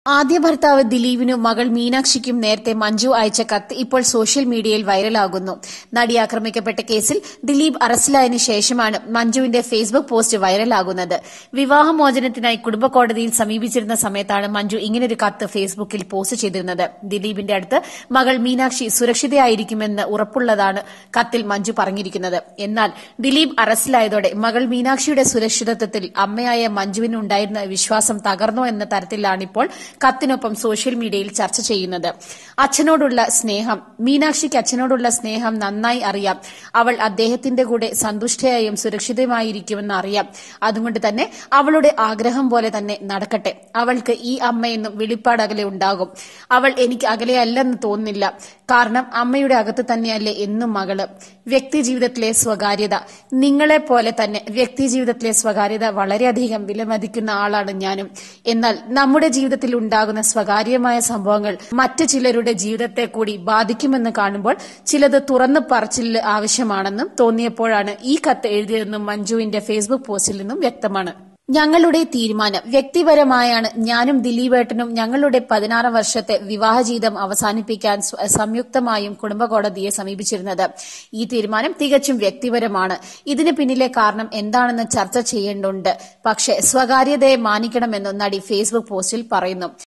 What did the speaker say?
ആദ്യ ഭർത്താവ് ദിലീപിനും മകൾ മീനാക്ഷിക്കും നേരത്തെ മഞ്ജു അയച്ച കത്ത് ഇപ്പോൾ സോഷ്യൽ മീഡിയയിൽ വൈറലാകുന്നു നടി ആക്രമിക്കപ്പെട്ട കേസിൽ ദിലീപ് അറസ്റ്റിലായതിനു ശേഷമാണ് മഞ്ജുവിന്റെ ഫേസ്ബുക്ക് പോസ്റ്റ് വൈറലാകുന്നത് വിവാഹമോചനത്തിനായി കുടുംബ കോടതിയിൽ സമീപിച്ചിരുന്ന സമയത്താണ് മഞ്ജു ഇങ്ങനൊരു കത്ത് ഫേസ്ബുക്കിൽ പോസ്റ്റ് ചെയ്തിരുന്നത് ദിലീപിന്റെ അടുത്ത് മകൾ മീനാക്ഷി സുരക്ഷിതയായിരിക്കുമെന്ന് ഉറപ്പുള്ളതാണ് കത്തിൽ മഞ്ജു പറഞ്ഞിരിക്കുന്നത് എന്നാൽ ദിലീപ് അറസ്റ്റിലായതോടെ മകൾ മീനാക്ഷിയുടെ സുരക്ഷിതത്വത്തിൽ അമ്മയായ മഞ്ജുവിനുണ്ടായിരുന്ന വിശ്വാസം തകർന്നോ എന്ന തരത്തിലാണിപ്പോൾ കത്തിനൊപ്പം സോഷ്യൽ മീഡിയയിൽ ചർച്ച ചെയ്യുന്നത് അച്ഛനോടുള്ള സ്നേഹം മീനാക്ഷിക്ക് അച്ഛനോടുള്ള സ്നേഹം നന്നായി അറിയാം അവൾ അദ്ദേഹത്തിന്റെ കൂടെ സന്തുഷ്ടയായും സുരക്ഷിതമായിരിക്കുമെന്ന് അറിയാം അതുകൊണ്ട് തന്നെ അവളുടെ ആഗ്രഹം പോലെ തന്നെ നടക്കട്ടെ അവൾക്ക് ഈ അമ്മയെന്നും വെളിപ്പാട് അകലെ ഉണ്ടാകും അവൾ എനിക്ക് അകലെയല്ലെന്ന് തോന്നുന്നില്ല കാരണം അമ്മയുടെ അകത്ത് തന്നെയല്ലേ എന്നും മകള് വ്യക്തി ജീവിതത്തിലെ സ്വകാര്യത നിങ്ങളെ പോലെ തന്നെ വ്യക്തി ജീവിതത്തിലെ സ്വകാര്യത വളരെയധികം വിലമതിക്കുന്ന ആളാണ് ഞാനും എന്നാൽ നമ്മുടെ ജീവിതത്തിൽ ഉണ്ടാകുന്ന സ്വകാര്യമായ സംഭവങ്ങൾ മറ്റു ചിലരുടെ ജീവിതത്തെ കൂടി ബാധിക്കുമെന്ന് കാണുമ്പോൾ ചിലത് തുറന്നു പറച്ചില് ആവശ്യമാണെന്നും തോന്നിയപ്പോഴാണ് ഈ കത്ത് എഴുതിയതെന്നും മഞ്ജുവിന്റെ ഫേസ്ബുക്ക് പോസ്റ്റിൽ നിന്നും വ്യക്തമാണ് ഞങ്ങളുടെ തീരുമാനം വ്യക്തിപരമായാണ് ഞാനും ദിലീപേട്ടനും ഞങ്ങളുടെ പതിനാറ് വർഷത്തെ വിവാഹ ജീവിതം അവസാനിപ്പിക്കാൻ സ്വ- സംയുക്തമായും കുടുംബ കോടതിയെ സമീപിച്ചിരുന്നത് ഈ തീരുമാനം തികച്ചും വ്യക്തിപരമാണ് ഇതിന് പിന്നിലെ കാരണം എന്താണെന്ന് ചർച്ച ചെയ്യേണ്ടതുണ്ട് പക്ഷേ സ്വകാര്യതയെ മാനിക്കണമെന്നും നടി ഫേസ്ബുക്ക് പോസ്റ്റിൽ പറയുന്നു